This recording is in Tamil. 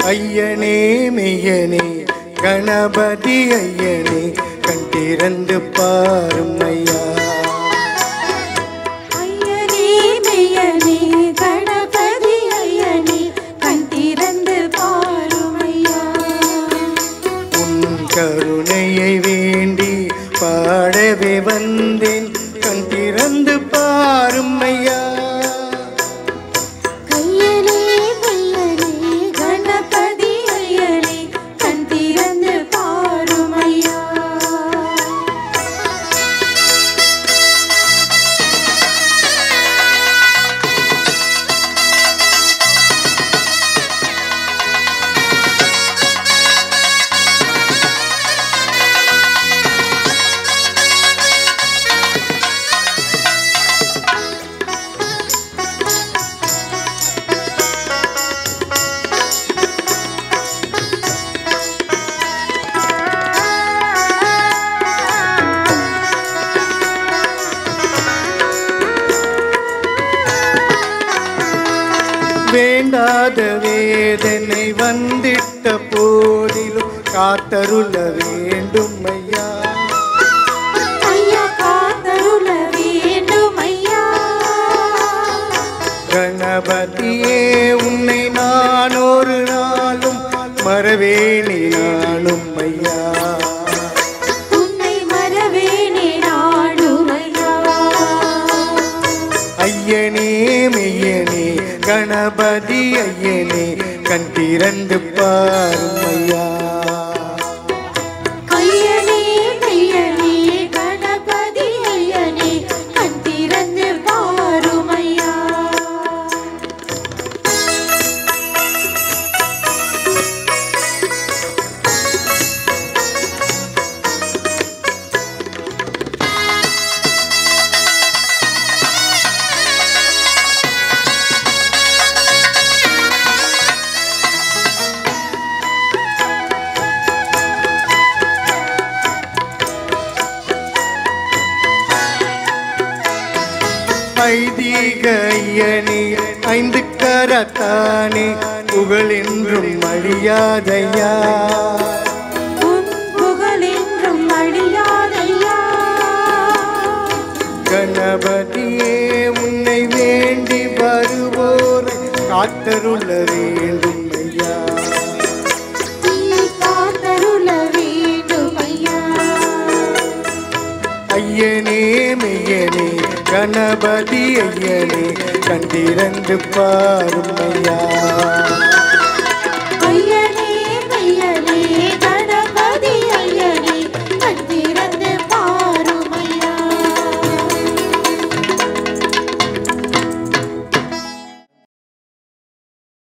ஐயனே மெய்யனே கணபதி ஐயனே கண் திறந்து பாரும் ஐயா ஐயனே மெய்யனே கணபதி ஐயனே கண் திறந்து பாருமையா உன் கருணையை வேண்டி பாடவே வந்தேன் கண் திறந்து பாரும் ஐயா ஐயனே மெய்யனே கணபதி ஐயனே கண் திறந்து பாருமையா வேண்டாத வேதனை வந்திட்ட போதிலும் காத்தருள வேண்டும் ஐயா ஐயா காத்தருள வேண்டும் ஐயா கணபதியே உன்னை நான் ஒரு நாளும் மறவேனே நானும் ஐயா உன்னை மறவேனே நாடும் ஐயா ஐயனே மெய்யனே கணபதி ஐயனே கண் திறந்து பாரும் ஐயா ஐயனே மெய்யனே கணபதி ஐயனே கண் திறந்து பாருமையா ஐதீக ஐயனே ஐந்து கரத்தானே புகழென்றும் அழியாதையா உன் புகழென்றும் அழியாதையா கணபதியே உன்னை வேண்டி வருவோரை காத்தருள வேண்டும் ஐயா நீ காத்தருள வேண்டும் ஐயா ஐயனே மெய்யனே கணபதி ஐயனே கண்டிரண்டு பாரும் ஐயா